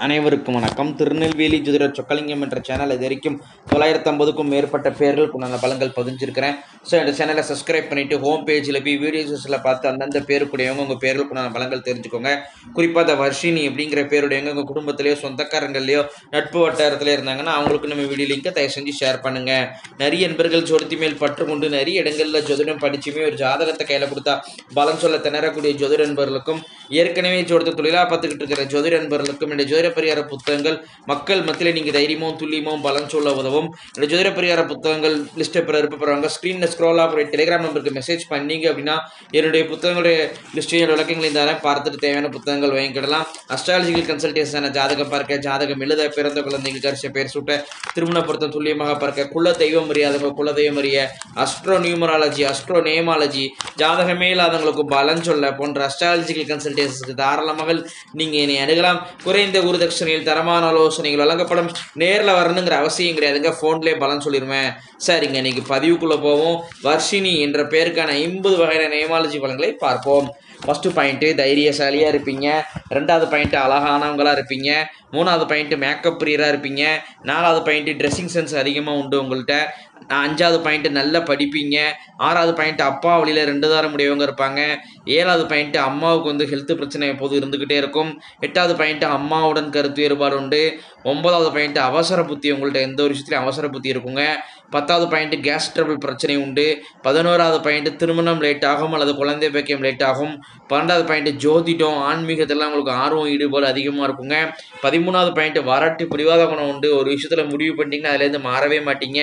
அனைவருக்கும் வணக்கம் திருநெல்வேலி ஜோதிட சொக்கலிங்கம் என்ற சேனல் இது வரைக்கும் தொள்ளாயிரத்து ஐம்பதுக்கும் மேற்பட்ட பேர்களுக்கு உண்டான பலன்கள் பதிஞ்சிருக்கிறேன் ஸோ இந்த சேனலை சப்ஸ்கிரைப் பண்ணிவிட்டு ஹோம் பேஜில் போய் வீடியோஸில் பார்த்து அந்தந்த பேருக்குடையவங்க உங்கள் பேர்களுக்கு உண்டான பலன்கள் தெரிஞ்சுக்கோங்க குறிப்பாக அந்த வர்ஷினி அப்படிங்கிற பேருடையவங்க உங்கள் குடும்பத்திலேயோ சொந்தக்காரங்கள்லையோ நட்பு வட்டாரத்தில் இருந்தாங்கன்னா அவங்களுக்கு நம்ம வீடியோ லிங்கை தயவு செஞ்சு ஷேர் பண்ணுங்கள் நிறைய நண்பர்கள் ஜோதிடத்தி மேல் பற்று கொண்டு நிறைய இடங்களில் ஜோதிடம் படிச்சுமே ஒரு ஜாதகத்தை கையில் கொடுத்தா பலன் சொல்ல திணறக்கூடிய ஜோதிட நண்பர்களுக்கும் ஏற்கனவே ஜோதிட தொழிலாக பார்த்துக்கிட்டு இருக்கிற ஜோதிட நண்பர்களுக்கும் இந்த ஜோதிட பரிகார புத்தகங்கள் மக்கள் மத்தியில் நீங்கள் தைரியமும் துல்லியமும் பலன் சொல்ல உதவும் இந்த ஜோதிட பரிகார புத்தகங்கள் லிஸ்ட்டை பெற விருப்பப்படுறவங்க ஸ்க்ரீனில் ஸ்க்ரோல் ஆகிற டெலிகிராம் நம்பருக்கு மெசேஜ் பண்ணீங்க அப்படின்னா என்னுடைய புத்தகங்களுடைய லிஸ்ட்டையும் விளக்கங்களையும் தரேன் பார்த்துட்டு தேவையான புத்தகங்கள் வாங்கிக்கிடலாம் அஸ்ட்ராலஜிக்கல் கன்சல்டேஷன் ஜாதகம் பார்க்க ஜாதகம் எழுத பிறந்த குழந்தைங்களுக்கு அரிசி பேர் சூட்ட திருமண பொருத்தம் துல்லியமாக பார்க்க குல தெய்வம் அறியாதவங்க குல தெய்வம் அறிய அஸ்ட்ரோ நியூமராலஜி அஸ்ட்ரோ நேமாலஜி ஜாதகமே இல்லாதவங்களுக்கு பலன் சொல்ல போன்ற அஸ்ட்ராலஜிக்கல் கன்சல்டேஷன்ஸ்க்கு தாராளமாக நீங்கள் என்னை அணுகலாம் குறைந்த குருதட்சணையில் தரமான ஆலோசனைகள் வழங்கப்படும் நேரில் வரணுங்கிற அவசியம் கிடையாதுங்க ஃபோன்லேயே பலன் சொல்லிடுவேன் சரிங்க இன்னைக்கு பதிவுக்குள்ளே போவோம் வர்ஷினி என்ற பேருக்கான ஐம்பது வகையான நேமாலஜி பலன்களை பார்ப்போம் ஃபஸ்ட்டு பாயிண்ட்டு தைரியசாலியாக இருப்பீங்க ரெண்டாவது பாயிண்ட்டு அழகானவங்களாக இருப்பீங்க மூணாவது பாயிண்ட்டு மேக்கப் பிரியராக இருப்பீங்க நாலாவது பாயிண்ட்டு ட்ரெஸ்ஸிங் சென்ஸ் அதிகமாக உண்டு உங்கள்கிட்ட அஞ்சாவது பாயிண்ட்டு நல்லா படிப்பீங்க ஆறாவது பாயிண்ட்டு அப்பா வழியில் ரெண்டு தாரம் முடியவங்க இருப்பாங்க ஏழாவது பாயிண்ட்டு அம்மாவுக்கு வந்து ஹெல்த் பிரச்சனை எப்போதும் இருந்துக்கிட்டே இருக்கும் எட்டாவது பாயிண்ட்டு அம்மாவுடன் கருத்து வேறுபாடு உண்டு ஒன்பதாவது பாயிண்ட்டு அவசர புத்தி உங்கள்கிட்ட எந்த ஒரு விஷயத்துலையும் அவசர புத்தி இருக்குங்க பத்தாவது பாயிண்ட்டு கேஸ் ட்ரபிள் பிரச்சனை உண்டு பதினோராவது பாயிண்ட்டு திருமணம் லேட் ஆகும் அல்லது குழந்தை பாக்கியம் லேட் ஆகும் பன்னெண்டாவது பாயிண்ட்டு ஜோதிடம் ஆன்மீகத்தெல்லாம் உங்களுக்கு ஆர்வம் ஈடுபாடு அதிகமாக இருக்குங்க பதிமூணாவது பாயிண்ட்டு வறட்டு பிடிவாத குணம் உண்டு ஒரு விஷயத்தில் முடிவு பண்ணிட்டீங்கன்னா அதுலேருந்து மாறவே மாட்டீங்க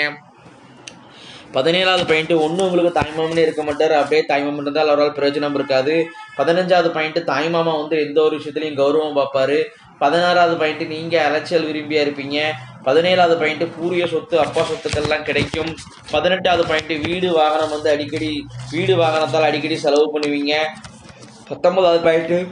பதினேழாவது பாயிண்ட்டு ஒன்று உங்களுக்கு தாய்மாமனே இருக்க மாட்டார் அப்படியே தாய்மாமன் இருந்தால் அவரால் பிரயோஜனம் இருக்காது பதினஞ்சாவது பாயிண்ட்டு தாய்மாமா வந்து எந்த ஒரு விஷயத்துலையும் கௌரவம் பார்ப்பாரு பதினாறாவது பாயிண்ட்டு நீங்கள் அலைச்சல் விரும்பியாக இருப்பீங்க பதினேழாவது பாயிண்ட்டு பூரிய சொத்து அப்பா சொத்துக்கள்லாம் கிடைக்கும் பதினெட்டாவது பாயிண்ட்டு வீடு வாகனம் வந்து அடிக்கடி வீடு வாகனத்தால் அடிக்கடி செலவு பண்ணுவீங்க பத்தொன்பதாவது பாயிண்ட்டு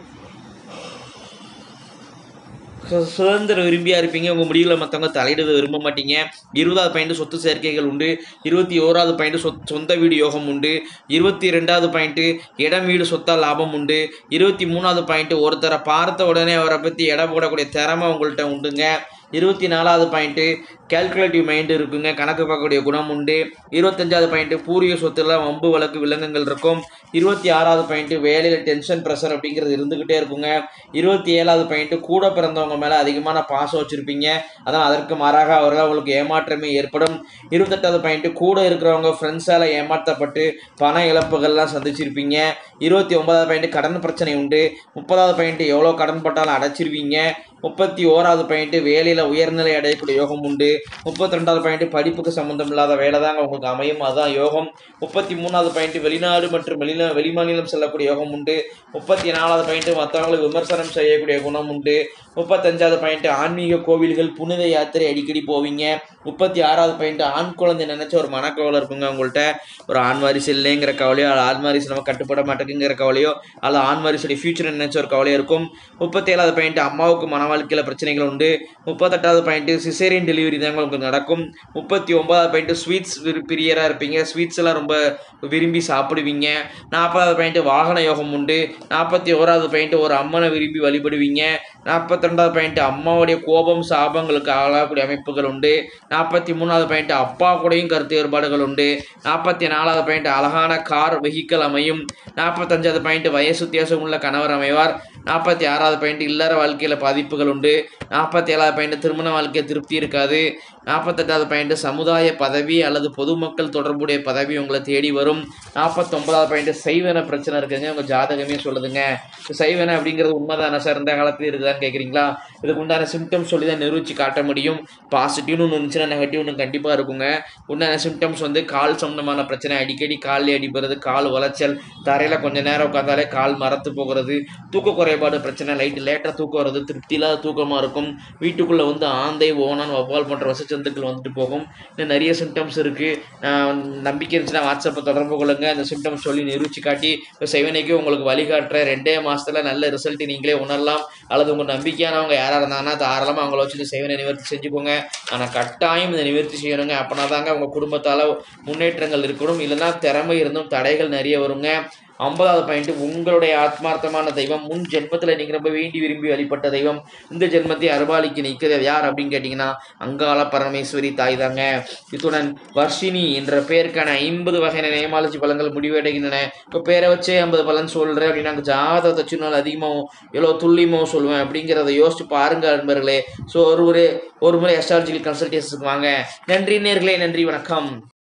சு- சுதந்திர விரும்பியாக இருப்பீங்க உங்கள் முடிவில் மற்றவங்க தலையிட விரும்ப மாட்டீங்க இருபதாவது பாயிண்ட் சொத்து சேர்க்கைகள் உண்டு இருபத்தி ஓராவது பாயிண்ட் சொத் சொந்த வீடு யோகம் உண்டு இருபத்தி ரெண்டாவது பாயிண்ட்டு இடம் வீடு சொத்தால் லாபம் உண்டு இருபத்தி மூணாவது பாயிண்ட்டு ஒருத்தரை பார்த்த உடனே அவரை பற்றி இடம் போடக்கூடிய திறமை உங்கள்கிட்ட உண்டுங்க இருபத்தி நாலாவது பாயிண்ட்டு கேல்குலேட்டிவ் மைண்டு இருக்குங்க கணக்கு பார்க்கக்கூடிய குணம் உண்டு இருபத்தஞ்சாவது பாயிண்ட்டு பூரிய சொத்துல வம்பு வழக்கு விலங்குகள் இருக்கும் இருபத்தி ஆறாவது பாயிண்ட்டு வேலையில் டென்ஷன் ப்ரெஷர் அப்படிங்கிறது இருந்துக்கிட்டே இருக்குங்க இருபத்தி ஏழாவது பாயிண்ட்டு கூட பிறந்தவங்க மேலே அதிகமான பாசம் வச்சுருப்பீங்க அதான் அதற்கு மாறாக அவர்கள் அவங்களுக்கு ஏமாற்றமே ஏற்படும் இருபத்தெட்டாவது பாயிண்ட்டு கூட இருக்கிறவங்க ஃப்ரெண்ட்ஸால் ஏமாற்றப்பட்டு பண இழப்புகள்லாம் சந்திச்சிருப்பீங்க இருபத்தி ஒன்பதாவது பாயிண்ட்டு கடன் பிரச்சனை உண்டு முப்பதாவது பாயிண்ட்டு எவ்வளோ கடன் பட்டாலும் அடைச்சிருவீங்க முப்பத்தி ஓராவது பாயிண்ட்டு வேலையில் உயர்நிலை அடையக்கூடிய யோகம் உண்டு முப்பத்தி ரெண்டாவது பாயிண்ட்டு படிப்புக்கு சம்மந்தம் இல்லாத வேலை தாங்க உங்களுக்கு அமையும் அதுதான் யோகம் முப்பத்தி மூணாவது பாயிண்ட்டு வெளிநாடு மற்றும் வெளிநா வெளிமாநிலம் செல்லக்கூடிய யோகம் உண்டு முப்பத்தி நாலாவது பாயிண்ட்டு மற்றவங்களை விமர்சனம் செய்யக்கூடிய குணம் உண்டு முப்பத்தஞ்சாவது பாயிண்ட்டு ஆன்மீக கோவில்கள் புனித யாத்திரை அடிக்கடி போவீங்க முப்பத்தி ஆறாவது பாயிண்ட்டு ஆண் குழந்தை நினைச்ச ஒரு மனக்கவலை இருக்குங்க உங்கள்கிட்ட ஒரு ஆண் வாரிசு இல்லைங்கிற கவலையோ அல்ல ஆண் வாரிசு நம்ம கட்டுப்பட மாட்டேங்குங்கிற கவலையோ அல்ல ஆண் வாரிசுடைய ஃபியூச்சர் நினைச்ச ஒரு கவலையோ இருக்கும் முப்பத்தேழாவது பாயிண்ட் அம்மாவுக்கு மன வாழ்க்கையில் பிரச்சனைகள் உண்டு முப்பத்தெட்டாவது பாயிண்ட்டு சிசேரியன் டெலிவரி தாங்க உங்களுக்கு நடக்கும் முப்பத்தி ஒன்பதாவது பாயிண்ட்டு ஸ்வீட்ஸ் பிரியராக இருப்பீங்க ஸ்வீட்ஸ் எல்லாம் ரொம்ப விரும்பி சாப்பிடுவீங்க நாற்பதாவது பாயிண்ட்டு வாகன யோகம் உண்டு நாற்பத்தி ஓராவது பாயிண்ட்டு ஒரு அம்மனை விரும்பி வழிபடுவீங்க நாற்பத்தி ரெண்டாவது பாயிண்ட்டு அம்மாவுடைய கோபம் சாபங்களுக்கு ஆளாகக்கூடிய அமைப்புகள் உண்டு நாற்பத்தி மூணாவது பாயிண்ட்டு அப்பா கூடயும் கருத்து வேறுபாடுகள் உண்டு நாற்பத்தி நாலாவது பாயிண்ட் அழகான கார் வெஹிக்கல் அமையும் நாற்பத்தஞ்சாவது பாயிண்ட் வயசு வித்தியாசம் உள்ள கணவர் அமைவார் நாற்பத்தி ஆறாவது பாயிண்ட் இல்லற வாழ்க்கையில் பாதிப்புகள் உண்டு நாற்பத்தி ஏழாவது பாயிண்ட் திருமண வாழ்க்கை திருப்தி இருக்காது நாற்பத்தெட்டாவது பாயிண்ட் சமுதாய பதவி அல்லது பொதுமக்கள் தொடர்புடைய பதவி உங்களை தேடி வரும் நாற்பத்தொன்பதாவது பாயிண்ட் செய்வன பிரச்சனை இருக்குங்க உங்கள் ஜாதகமே சொல்லுதுங்க இந்த செய்வன அப்படிங்கிறது உண்மைதானே சார் இந்த காலத்தில் இருக்குதான்னு கேட்குறீங்களா இதுக்கு உண்டான சிம்டம்ஸ் சொல்லி தான் நிரூபித்து காட்ட முடியும் பாசிட்டிவ்னு ஒன்று இருந்துச்சுன்னா நெகட்டிவ்னு கண்டிப்பாக இருக்குங்க உண்டான சிம்டம்ஸ் வந்து கால் சம்பந்தமான பிரச்சனை அடிக்கடி காலில் அடிபடுறது கால் உளைச்சல் தரையில் கொஞ்ச நேரம் உட்காந்தாலே கால் மரத்து போகிறது தூக்க குறைபாடு பிரச்சனை லைட்டு லேட்டாக தூக்கம் வர்றது திருப்தி இல்லாத தூக்கமாக இருக்கும் வீட்டுக்குள்ளே வந்து ஆந்தை ஓனான் வவ்வால் போன்ற வசச்சந்துக்கள் வந்துட்டு போகும் இன்னும் நிறைய சிம்டம்ஸ் இருக்குது நம்பிக்கை இருந்துச்சுன்னா வாட்ஸ்அப்பை தொடர்பு கொள்ளுங்க அந்த சிம்டம்ஸ் சொல்லி நிரூபிச்சு காட்டி இப்போ செவனைக்கு உங்களுக்கு வழிகாட்டுற ரெண்டே மாதத்தில் நல்ல ரிசல்ட் நீங்களே உணரலாம் அல்லது உங்கள் நம்பிக்கையானவங்க யாராக இருந்தாங்கன்னா தாராளமாக அவங்கள வச்சு இந்த செவனை நிவர்த்தி செஞ்சுக்கோங்க ஆனால் கட்டாயம் இதை நிவர்த்தி செய்யணுங்க அப்போனா தாங்க உங்கள் குடும்பத்தால் முன்னேற்றங்கள் இருக்கணும் இல்லைன்னா திறமை இருந்தும் தடைகள் நிறைய வருங்க ஐம்பதாவது பாயிண்ட் உங்களுடைய ஆத்மார்த்தமான தெய்வம் முன் ஜென்மத்தில் நீங்கள் ரொம்ப வேண்டி விரும்பி வழிபட்ட தெய்வம் இந்த ஜென்மத்தை அருபாலிக்கு நிற்கிறது யார் அப்படின்னு கேட்டிங்கன்னா அங்காள பரமேஸ்வரி தாய் தாங்க இத்துடன் வர்ஷினி என்ற பெயருக்கான ஐம்பது வகையான நேமாலஜி பலன்கள் முடிவடைகின்றன இப்போ பேரை வச்சே ஐம்பது பலன் சொல்கிறேன் அப்படின்னா ஜாதகத்தை சின்னால் அதிகமாகவும் எவ்வளோ துல்லியமாகவும் சொல்லுவேன் அப்படிங்கிறத யோசிச்சு பாருங்க நண்பர்களே ஸோ ஒரு ஒரு ஒரு முறை அஸ்ட்ராலஜிக்கல் கன்சல்டேஷனுக்கு வாங்க நன்றி நேர்களே நன்றி வணக்கம்